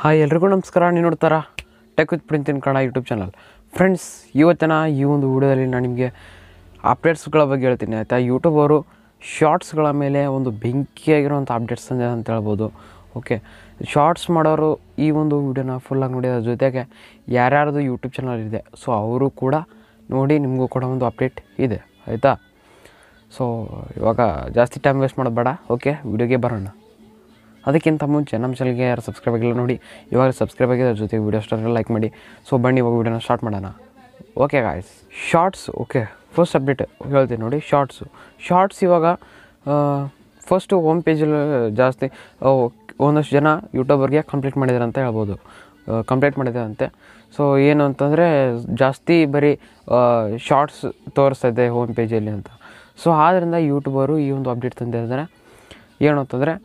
hi ಎಲ್ರಿಗೂ ನಮಸ್ಕಾರ ನೀವು ನೋಡ್ತಾರಾ ಟೆಕ್ ವಿತ್ ಪ್ರಿಂತಿನ ಕನ್ನಡ ಯೂಟ್ಯೂಬ್ ಚಾನಲ್ ಫ್ರೆಂಡ್ಸ್ ಇವತ್ತಿನ ಈ ಒಂದು ವಿಡಿಯೋದಲ್ಲಿ ನಾನು ನಿಮಗೆ ಅಪ್ಡೇಟ್ಸ್ಗಳ ಬಗ್ಗೆ ಹೇಳ್ತೀನಿ ಆಯಿತಾ ಯೂಟ್ಯೂಬ್ ಅವರು ಶಾರ್ಟ್ಸ್ಗಳ ಮೇಲೆ ಒಂದು ಬೆಂಕಿಯಾಗಿರುವಂಥ ಅಪ್ಡೇಟ್ಸ್ ಅಂದೆ ಅಂತ ಹೇಳ್ಬೋದು ಓಕೆ ಶಾರ್ಟ್ಸ್ ಮಾಡೋರು ಈ ಒಂದು ವಿಡಿಯೋನ ಫುಲ್ಲಾಗಿ ನೋಡಿದ ಜೊತೆಗೆ ಯಾರ್ಯಾರ್ದು ಯೂಟ್ಯೂಬ್ ಚಾನಲ್ ಇದೆ ಸೊ ಅವರು ಕೂಡ ನೋಡಿ ನಿಮಗೂ ಕೂಡ ಒಂದು ಅಪ್ಡೇಟ್ ಇದೆ ಆಯಿತಾ ಸೊ ಇವಾಗ ಜಾಸ್ತಿ ಟೈಮ್ ವೇಸ್ಟ್ ಮಾಡೋದು ಬೇಡ ಓಕೆ ವಿಡಿಯೋಗೆ ಬರೋಣ ಅದಕ್ಕಿಂತ ಮುಂಚೆ ನಮ್ಮ ಚಾನಲ್ಗೆ ಯಾರು ಸಬ್ಸ್ಕ್ರೈಬ್ ಆಗಿಲ್ಲ ನೋಡಿ ಇವಾಗ ಸಬ್ಸ್ಕ್ರೈಬ್ ಆಗಿದೆ ಅದ್ರ ಜೊತೆಗೆ ವೀಡಿಯೋ ಸ್ಟಾರ್ ಲೈಕ್ ಮಾಡಿ ಸೊ ಬನ್ನಿ ಇವಾಗ ವೀಡಿಯೋನ ಸ್ಟಾರ್ಟ್ ಮಾಡೋಣ okay guys shorts okay first update ಹೇಳ್ತೀನಿ ನೋಡಿ ಶಾರ್ಟ್ಸು ಶಾರ್ಟ್ಸ್ ಇವಾಗ ಫಸ್ಟು ಹೋಮ್ ಪೇಜಲ್ಲಿ ಜಾಸ್ತಿ ಆ, ಒಂದಷ್ಟು ಜನ ಯೂಟ್ಯೂಬರ್ಗೆ ಕಂಪ್ಲೀಟ್ ಮಾಡಿದ್ದಾರೆ ಅಂತ ಹೇಳ್ಬೋದು ಕಂಪ್ಲೀಟ್ ಮಾಡಿದ್ದಾರಂತೆ ಸೊ ಏನು ಅಂತಂದರೆ ಜಾಸ್ತಿ ಬರೀ ಶಾರ್ಟ್ಸ್ ತೋರಿಸ್ತಾ ಇದೆ ಹೋಮ್ ಪೇಜಲ್ಲಿ ಅಂತ ಸೊ ಆದ್ದರಿಂದ ಯೂಟ್ಯೂಬರು ಈ ಒಂದು ಅಪ್ಡೇಟ್ ತಂದಿದ್ದಾರೆ ಏನು ಅಂತಂದರೆ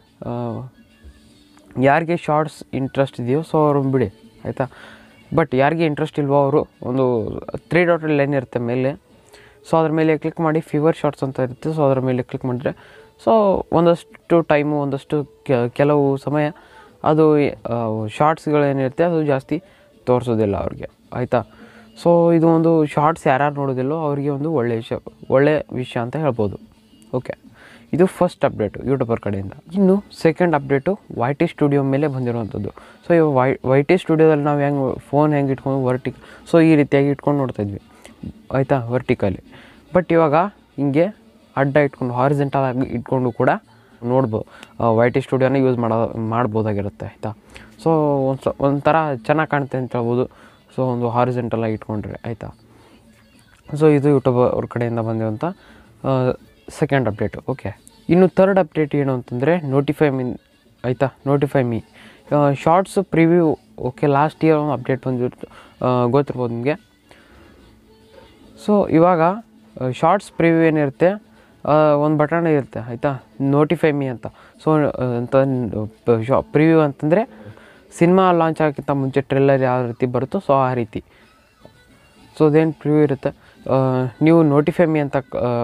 ಯಾರಿಗೆ ಶಾರ್ಟ್ಸ್ ಇಂಟ್ರೆಸ್ಟ್ ಇದೆಯೋ ಸೊ ಅವರು ಬಿಡಿ ಆಯಿತಾ ಬಟ್ ಯಾರಿಗೆ ಇಂಟ್ರೆಸ್ಟ್ ಇಲ್ವೋ ಅವರು ಒಂದು ತ್ರೀ ಡಾಟ್ ಲೈನ್ ಇರುತ್ತೆ ಮೇಲೆ ಸೊ ಅದ್ರ ಮೇಲೆ ಕ್ಲಿಕ್ ಮಾಡಿ ಫೀವರ್ ಶಾರ್ಟ್ಸ್ ಅಂತ ಇರುತ್ತೆ ಸೊ ಅದ್ರ ಮೇಲೆ ಕ್ಲಿಕ್ ಮಾಡಿದ್ರೆ ಸೊ ಒಂದಷ್ಟು ಟೈಮು ಒಂದಷ್ಟು ಕೆ- ಕೆಲವು ಸಮಯ ಅದು ಶಾರ್ಟ್ಸ್ಗಳೇನಿರುತ್ತೆ ಅದು ಜಾಸ್ತಿ ತೋರಿಸೋದಿಲ್ಲ ಅವ್ರಿಗೆ ಆಯಿತಾ ಸೊ ಇದು ಒಂದು ಶಾರ್ಟ್ಸ್ ಯಾರ್ಯಾರು ನೋಡೋದಿಲ್ಲೋ ಅವರಿಗೆ ಒಂದು ಒಳ್ಳೆಯ ವಿಷಯ ಒಳ್ಳೆಯ ವಿಷಯ ಅಂತ ಹೇಳ್ಬೋದು ಓಕೆ ಇದು ಫಸ್ಟ್ ಅಪ್ಡೇಟು ಯೂಟ್ಯೂಬರ್ ಕಡೆಯಿಂದ ಇನ್ನು second update Y T studio ಮೇಲೆ ಬಂದಿರುವಂಥದ್ದು ಸೊ ಇವಾಗ ವೈ ವೈ ಟಿ ಸ್ಟುಡಿಯೋದಲ್ಲಿ ನಾವು ಹೆಂಗೆ ಫೋನ್ ಹೆಂಗೆ ಇಟ್ಕೊಂಡು ವರ್ಟಿಕ್ ಸೊ ಈ ರೀತಿಯಾಗಿ ಇಟ್ಕೊಂಡು ನೋಡ್ತಾ ಇದ್ವಿ ಆಯಿತಾ ವರ್ಟಿಕಲಿ ಬಟ್ ಇವಾಗ ಹಿಂಗೆ ಅಡ್ಡ ಇಟ್ಕೊಂಡು ಹಾರಿಜೆಂಟಲ್ ಆಗಿ ಇಟ್ಕೊಂಡು ಕೂಡ ನೋಡ್ಬೋದು ವೈ ಟಿ ಸ್ಟುಡಿಯೋನ ಯೂಸ್ ಮಾಡೋ ಮಾಡ್ಬೋದಾಗಿರುತ್ತೆ ಆಯಿತಾ ಸೊ ಒಂದು ಸ ಒಂಥರ ಚೆನ್ನಾಗಿ ಕಾಣುತ್ತೆ ಅಂತ ಹೇಳ್ಬೋದು ಸೊ ಒಂದು ಹಾರಿಜೆಂಟಲ್ ಆಗಿ ಇಟ್ಕೊಂಡ್ರೆ ಆಯಿತಾ ಸೊ ಇದು ಯೂಟ್ಯೂಬ್ ಅವ್ರ ಕಡೆಯಿಂದ ಬಂದಿರುವಂಥ ಸೆಕೆಂಡ್ ಅಪ್ಡೇಟು ಓಕೆ ಇನ್ನು ಥರ್ಡ್ ಅಪ್ಡೇಟ್ ಏನು ಅಂತಂದರೆ ನೋಟಿಫೈ ಮೀನ್ ಆಯಿತಾ notify me shorts preview okay last year ಒಂದು ಅಪ್ಡೇಟ್ ಬಂದಿರ್ತು ಗೊತ್ತಿರ್ಬೋದು ನಿಮಗೆ ಸೊ ಇವಾಗ ಶಾರ್ಟ್ಸ್ ಪ್ರಿವ್ಯೂ ಏನಿರುತ್ತೆ ಒಂದು ಬಟನ್ ಇರುತ್ತೆ ಆಯಿತಾ ನೋಟಿಫೈ ಮೀ ಅಂತ ಸೊ ಅಂತ ಶಾ ಪ್ರಿವ್ಯೂ ಅಂತಂದರೆ ಸಿನಿಮಾ ಲಾಂಚ್ ಆಗೋಕ್ಕಿಂತ ಮುಂಚೆ ಟ್ರೇಲರ್ ಯಾವ ರೀತಿ ಬರುತ್ತೋ ಸೊ ಆ ರೀತಿ ಸೊ ಅದೇನು ಪ್ರಿವ್ಯೂ ಇರುತ್ತೆ ಆ, ನೀವು ನೋಟಿಫೈ ಮೀ ಅಂತ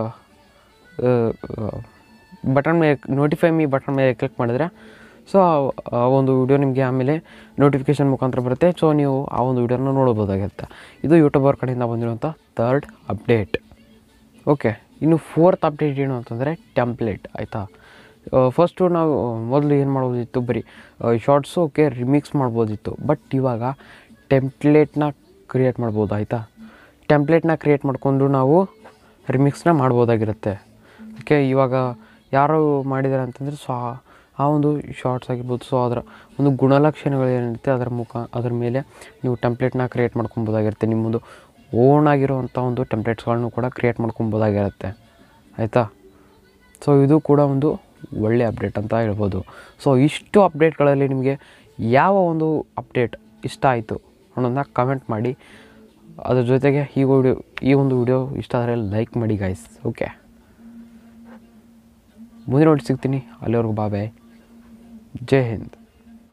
ಬಟನ್ ಮೇಲೆ ನೋಟಿಫೈ ಮೀ ಬಟನ್ ಮೇಲೆ ಕ್ಲಿಕ್ ಮಾಡಿದ್ರೆ ಸೊ ಆ ಒಂದು ವಿಡಿಯೋ ನಿಮಗೆ ಆಮೇಲೆ ನೋಟಿಫಿಕೇಷನ್ ಮುಖಾಂತರ ಬರುತ್ತೆ ಸೊ ನೀವು ಆ ಒಂದು ವಿಡಿಯೋನ ನೋಡ್ಬೋದಾಗಿರುತ್ತೆ ಇದು ಯೂಟ್ಯೂಬರ್ ಕಡೆಯಿಂದ ಬಂದಿರುವಂಥ ಥರ್ಡ್ ಅಪ್ಡೇಟ್ ಓಕೆ ಇನ್ನು ಫೋರ್ತ್ ಅಪ್ಡೇಟ್ ಏನು ಅಂತಂದರೆ ಟೆಂಪ್ಲೇಟ್ ಆಯಿತಾ ಫಸ್ಟು ನಾವು ಮೊದಲು ಏನು ಮಾಡ್ಬೋದಿತ್ತು ಬರೀ ಶಾರ್ಟ್ಸು ಓಕೆ ರಿಮಿಕ್ಸ್ ಮಾಡ್ಬೋದಿತ್ತು ಬಟ್ ಇವಾಗ ಟೆಂಪ್ಲೇಟ್ನ ಕ್ರಿಯೇಟ್ ಮಾಡ್ಬೋದು ಆಯಿತಾ ಟೆಂಪ್ಲೇಟ್ನ ಕ್ರಿಯೇಟ್ ಮಾಡ್ಕೊಂಡು ನಾವು ರಿಮಿಕ್ಸ್ನ ಮಾಡ್ಬೋದಾಗಿರುತ್ತೆ ಓಕೆ ಇವಾಗ ಯಾರು ಮಾಡಿದ್ದಾರೆ ಅಂತಂದರೆ ಸೊ ಆ- ಆ ಒಂದು ಶಾರ್ಟ್ಸ್ ಆಗಿರ್ಬೋದು ಸೊ ಅದರ ಒಂದು ಗುಣಲಕ್ಷಣಗಳು ಏನಿರುತ್ತೆ ಅದರ ಮುಖ ಅದರ ಮೇಲೆ ನೀವು ಟೆಂಪ್ಲೇಟ್ನ ಕ್ರಿಯೇಟ್ ಮಾಡ್ಕೊಬೋದಾಗಿರುತ್ತೆ ನಿಮ್ಮದು ಓನ್ ಆಗಿರುವಂಥ ಒಂದು ಟೆಂಪ್ಲೇಟ್ಸ್ಗಳನ್ನು ಕೂಡ ಕ್ರಿಯೇಟ್ ಮಾಡ್ಕೊಬೋದಾಗಿರುತ್ತೆ ಆಯಿತಾ ಸೊ ಇದು ಕೂಡ ಒಂದು ಒಳ್ಳೆ ಅಪ್ಡೇಟ್ ಅಂತ ಹೇಳ್ಬೋದು ಸೊ ಇಷ್ಟು ಅಪ್ಡೇಟ್ಗಳಲ್ಲಿ ನಿಮಗೆ ಯಾವ ಒಂದು ಅಪ್ಡೇಟ್ ಇಷ್ಟ ಆಯಿತು ಅನ್ನೋದನ್ನ ಕಮೆಂಟ್ ಮಾಡಿ ಅದ್ರ ಜೊತೆಗೆ ಈ ವಿಡಿಯೋ ಈ ಒಂದು ವಿಡಿಯೋ ಇಷ್ಟ ಆದರೆ ಲೈಕ್ ಮಾಡಿ ಗಾಯ್ಸ್ ಓಕೆ ಮುಂದಿನ ನೋಡಿ ಸಿಗ್ತೀನಿ ಅಲ್ಲಿವರೆಗೂ ಬಾಯ್ ಜೈ ಹಿಂದ್